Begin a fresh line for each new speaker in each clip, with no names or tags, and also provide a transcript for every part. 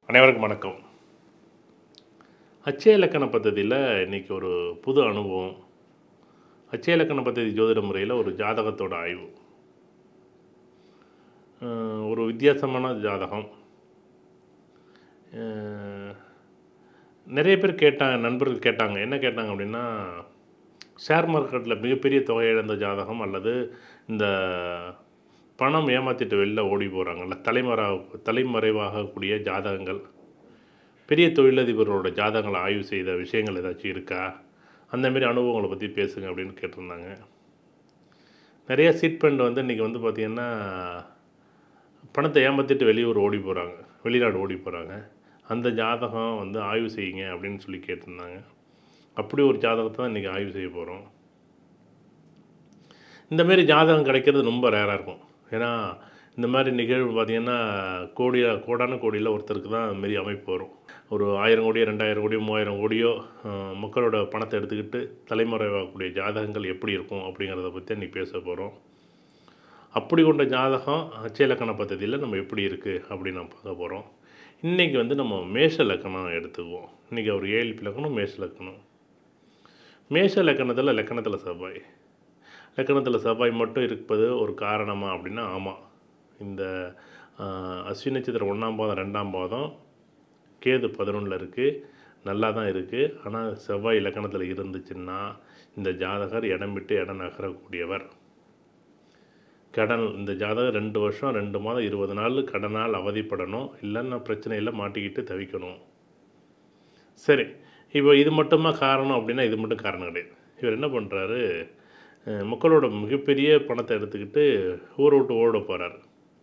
அனைவருக்கும் வணக்கம் அச்சய இலக்கண பദ്ധதியில் இன்றைக்கி ஒரு புது அனுபவம் அச்சய இலக்கண பദ്ധதி ஜோதிட முறையில் ஒரு ஜாதகத்தோட ஆய்வு அஹ் ஒரு வித்தியாசமான ஜாதகம் அஹ் நிறைய பேர் கேட்டாங்க நண்பர்கள் கேட்டாங்க என்ன கேட்டாங்க அப்படின்னா ஷேர் மார்க்கெட்டில் மிகப்பெரிய தொகை இழந்த ஜாதகம் அல்லது இந்த பணம் ஏமாற்றிட்டு வெளில ஓடி போகிறாங்கல்ல தலைமறை தலைமறைவாகக்கூடிய ஜாதகங்கள் பெரிய தொழிலதிபர்களோட ஜாதகங்களை ஆய்வு செய்த விஷயங்கள் ஏதாச்சும் இருக்கா அந்த மாதிரி அனுபவங்களை பற்றி பேசுங்க அப்படின்னு கேட்டிருந்தாங்க நிறைய சீட் ஃபண்ட் வந்து இன்றைக்கி வந்து பார்த்திங்கன்னா பணத்தை ஏமாற்றிட்டு வெளியூர் ஓடி போகிறாங்க வெளிநாடு ஓடி போகிறாங்க அந்த ஜாதகம் வந்து ஆய்வு செய்யுங்க அப்படின்னு சொல்லி கேட்டிருந்தாங்க அப்படி ஒரு ஜாதகத்தை தான் இன்றைக்கி ஆய்வு செய்ய போகிறோம் இந்த மாதிரி ஜாதகம் கிடைக்கிறது ரொம்ப ரேராக இருக்கும் ஏன்னா இந்த மாதிரி நிகழ்வு பார்த்திங்கன்னா கோடியா கோடான கோடியில் ஒருத்தருக்கு தான் மாரி அமைப்பு வரும் ஒரு ஆயிரம் கோடியோ ரெண்டாயிரம் கோடியோ மூவாயிரம் கோடியோ அஹ், மக்களோட பணத்தை எடுத்துக்கிட்டு தலைமறைவாகக்கூடிய ஜாதகங்கள் எப்படி இருக்கும் அப்படிங்கிறத பற்றி இன்றைக்கி பேச போகிறோம் அப்படி கொண்ட ஜாதகம் அச்சய இலக்கண பദ്ധதியில் நம்ம எப்படி இருக்குது அப்படின்னு நம்ம பார்க்க போகிறோம் இன்றைக்கி வந்து நம்ம மேஷ லக்கணம் எடுத்துக்குவோம் இன்றைக்கி ஒரு ஏழு இலக்கணம் மேஷ லக்கணம் மேஷ லக்கணத்தில் லக்கணத்தில் செவ்வாய் லக்கணத்தில் செவ்வாய் மட்டும் இருப்பது ஒரு காரணமா அப்படின்னா ஆமாம் இந்த ஆஹ், அஸ்வினி நட்சத்திரம் ஒன்றாம் பாதம் ரெண்டாம் பாதம் கேது பதினொன்றில் இருக்குது நல்லா தான் இருக்குது ஆனால் செவ்வாய் இலக்கணத்தில் இருந்துச்சுன்னா இந்த ஜாதகர் இடம் விட்டு இடம் நகரக்கூடியவர் கடன் இந்த ஜாதகம் ரெண்டு வருஷம் ரெண்டு மாதம் இருபது நாள் கடனால் அவதிப்படணும் இல்லைன்னா பிரச்சனையில் மாட்டிக்கிட்டு தவிக்கணும் சரி இப்போ இது மட்டுமா காரணம் அப்படின்னா இது மட்டும் காரணம் கிடையாது இவர் என்ன பண்ணுறாரு மக்களோட மிகப்பெரிய பணத்தை எடுத்துக்கிட்டு ஊரை விட்டு ஓட போகிறார்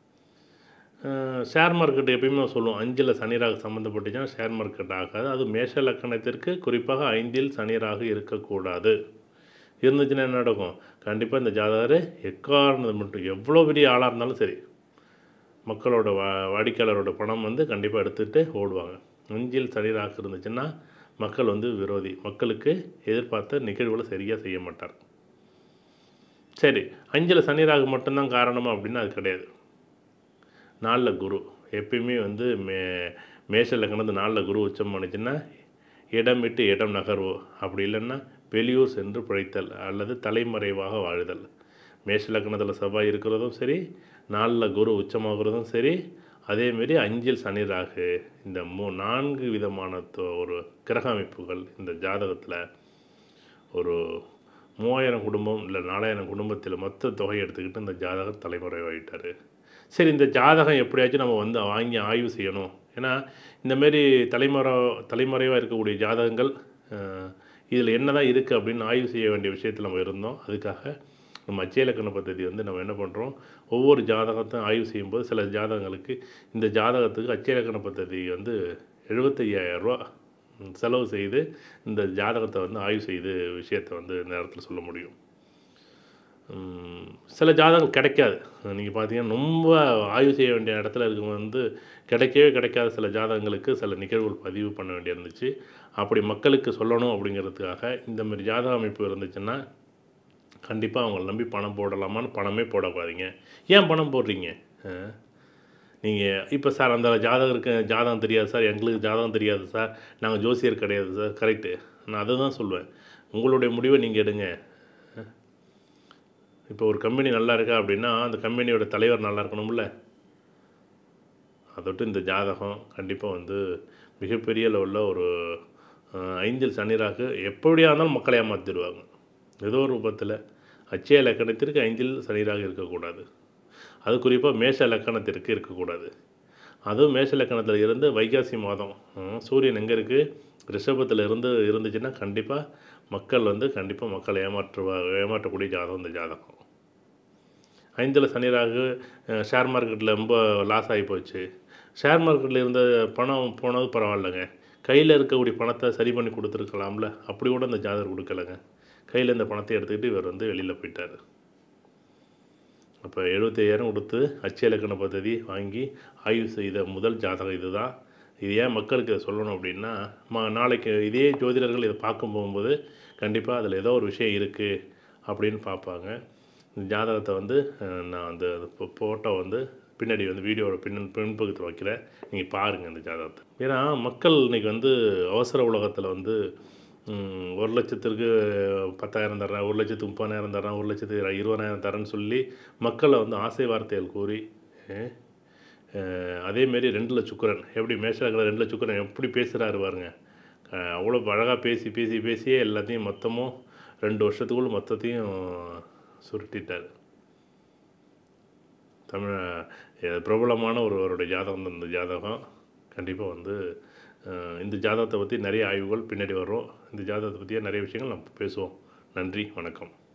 ஷேர் மார்க்கெட் எப்பயுமே சொல்லுவோம் அஞ்சில் சனிராக சம்மந்தப்பட்டுச்சுன்னா ஷேர் மார்க்கெட் ஆகாது அது மேஷ லக்கணத்திற்கு குறிப்பாக ஐந்தில் சனிராக இருக்கக்கூடாது இருந்துச்சுன்னா என்ன நடக்கும் கண்டிப்பாக இந்த ஜாதகர் எக்காரணது மட்டும் எவ்வளோ பெரிய ஆளாக இருந்தாலும் சரி மக்களோட வா வாடிக்கையாளரோட பணம் வந்து கண்டிப்பாக எடுத்துகிட்டு ஓடுவாங்க அஞ்சில் சனிராக இருந்துச்சுன்னா மக்கள் வந்து விரோதி மக்களுக்கு எதிர்பார்த்த நிகழ்வுகளை சரியாக செய்ய மாட்டார் சரி அஞ்சில் சனிராக மட்டும்தான் காரணமா அப்படின்னா அது கிடையாது நாளில் குரு எப்பயுமே வந்து மே மேஷ லக்கணத்து நாளில் குரு உச்சம் பண்ணுச்சுன்னா இடம் விட்டு இடம் நகர்வு அப்படி இல்லைன்னா வெளியூர் சென்று பிழைத்தல் அல்லது தலைமறைவாக வாழுதல் மேஷ லக்கணத்தில் செவ்வாய் இருக்கிறதும் சரி நாளில் குரு உச்சமாகிறதும் சரி அதேமாரி அஞ்சில் சனி ராகு இந்த மூ நான்கு விதமான தொ- ஒரு கிரக அமைப்புகள் இந்த ஜாதகத்தில் ஒரு மூவாயிரம் குடும்பம் இல்லை நாலாயிரம் குடும்பத்தில் மொத்த தொகை எடுத்துக்கிட்டு இந்த ஜாதகர் தலைமுறைவாயிட்டார் சரி இந்த ஜாதகம் எப்படியாச்சும் நம்ம வந்து வாங்கி ஆய்வு செய்யணும் ஏன்னா இந்தமாரி தலைமுறை தலைமறைவாக இருக்கக்கூடிய ஜாதகங்கள் இதில் என்ன தான் இருக்குது அப்படின்னு ஆய்வு செய்ய வேண்டிய விஷயத்தில் நம்ம இருந்தோம் அதுக்காக நம்ம அச்சய இலக்கண பദ്ധதி வந்து நம்ம என்ன பண்ணுறோம் ஒவ்வொரு ஜாதகத்தையும் ஆய்வு செய்யும்போது சில ஜாதகங்களுக்கு இந்த ஜாதகத்துக்கு அச்சய இலக்கண பദ്ധதி வந்து எழுபத்தையாயிரம் ரூபா ம், செலவு செய்து இந்த ஜாதகத்தை வந்து ஆய்வு செய்து விஷயத்தை வந்து இந்த நேரத்தில் சொல்ல முடியும் ம், சில ஜாதகம் கிடைக்காது நீங்கள் பார்த்தீங்கன்னா ரொம்ப ஆய்வு செய்ய வேண்டிய இடத்துல இருக்க வந்து கிடைக்கவே கிடைக்காத சில ஜாதகங்களுக்கு சில நிகழ்வுகள் பதிவு பண்ண வேண்டிய இருந்துச்சு அப்படி மக்களுக்கு சொல்லணும் அப்படிங்கிறதுக்காக இந்த மாதிரி ஜாதக அமைப்பு இருந்துச்சுன்னா கண்டிப்பாக அவங்கள நம்பி பணம் போடலாமான்னு பணமே போடக்கூடாதீங்க ஏன் பணம் போடுறீங்க நீங்கள் இப்போ சார் அந்த ஜாதகருக்கு ஜாதகம் தெரியாது சார் எங்களுக்கு ஜாதகம் தெரியாது சார் நாங்கள் ஜோசியர் கிடையாது சார் கரெக்டு நான் அதை தான் சொல்லுவேன் உங்களுடைய முடிவை நீங்கள் எடுங்க இப்போ ஒரு கம்பெனி நல்லா இருக்கா அப்படின்னா அந்த கம்பெனியோட தலைவர் நல்லா இருக்கணும்ல அதோட்டு இந்த ஜாதகம் கண்டிப்பாக வந்து மிகப்பெரிய லெவலில் ஒரு அஹ், ஐந்தில் சனிராக எப்படியா இருந்தாலும் மக்களை ஏமாற்றிடுவாங்க ஏதோ ஒரு ரூபத்தில் அச்சய லக்கணத்திற்கு ஐந்தில் சனிராக இருக்கக்கூடாது அது குறிப்பாக மேஷ லக்கணத்திற்கு இருக்கக்கூடாது அதுவும் மேஷ லக்கணத்தில் இருந்து வைகாசி மாதம் ம், சூரியன் எங்கே இருக்குது ரிஷபத்தில் இருந்து இருந்துச்சுன்னா கண்டிப்பாக மக்கள் வந்து கண்டிப்பாக மக்களை ஏமாற்றுவா ஏமாற்றக்கூடிய ஜாதகம் இந்த ஜாதகம் ஐந்தில் சனிராகு அஹ், ஷேர் மார்க்கெட்டில் ரொம்ப லாஸ் ஆகி போச்சு ஷேர் மார்க்கெட்டில் இருந்த பணம் போனது பரவாயில்லைங்க கையில் இருக்கக்கூடிய பணத்தை சரி பண்ணி கொடுத்துருக்கலாம்ல அப்படி கூட இந்த ஜாதகர் கொடுக்கலங்க கையில் இந்த பணத்தை எடுத்துக்கிட்டு இவர் வந்து வெளியில் போயிட்டார் அப்போ எழுபத்தையாயிரம் கொடுத்து அச்சய இலக்கண பദ്ധதி வாங்கி ஆய்வு செய்த முதல் ஜாதகம் இதுதான் இது ஏன் மக்களுக்கு இதை சொல்லணும் அப்படின்னா மா நாளைக்கு இதே ஜோதிடர்கள் இதை பார்க்க போகும்போது கண்டிப்பாக அதில் ஏதோ ஒரு விஷயம் இருக்குது அப்படின்னு பார்ப்பாங்க இந்த ஜாதகத்தை வந்து அஹ், நான் அந்த ஃபோட்டோ வந்து பின்னாடி வந்து வீடியோவோட பின் பின்பக்கத்தில் வைக்கிறேன் நீங்கள் பாருங்கள் இந்த ஜாதகத்தை ஏன்னா மக்கள் இன்னைக்கு வந்து அவசர உலகத்தில் வந்து ம், ஒரு லட்சத்திற்கு பத்தாயிரம் தர்றேன் ஒரு லட்சத்துக்கு முப்பதாயிரம் தர்றேன் ஒரு லட்சத்துக்கு இருபதாயிரம் தரேன்னு சொல்லி மக்களை வந்து ஆசை வார்த்தைகள் கூறி அஹ், அஹ், அதேமாரி ரெண்டுல சுக்கரன் எப்படி மேஷராக்கில் ரெண்டுல சுக்கரன் எப்படி பேசுகிறாரு பாருங்க அஹ், அவ்வளோ அழகாக பேசி பேசி பேசியே எல்லாத்தையும் மொத்தமும் ரெண்டு வருஷத்துக்குள்ள மொத்தத்தையும் சுருட்டிட்டார் தமிழ் அஹ், பிரபலமான ஒருவருடைய ஜாதகம் தான் இந்த ஜாதகம் கண்டிப்பாக வந்து அஹ், இந்த ஜாதகத்தை பற்றி நிறைய ஆய்வுகள் பின்னாடி வரும் இந்த ஜாதகத்தை பற்றியே நிறைய விஷயங்கள் நம்ம பேசுவோம் நன்றி வணக்கம்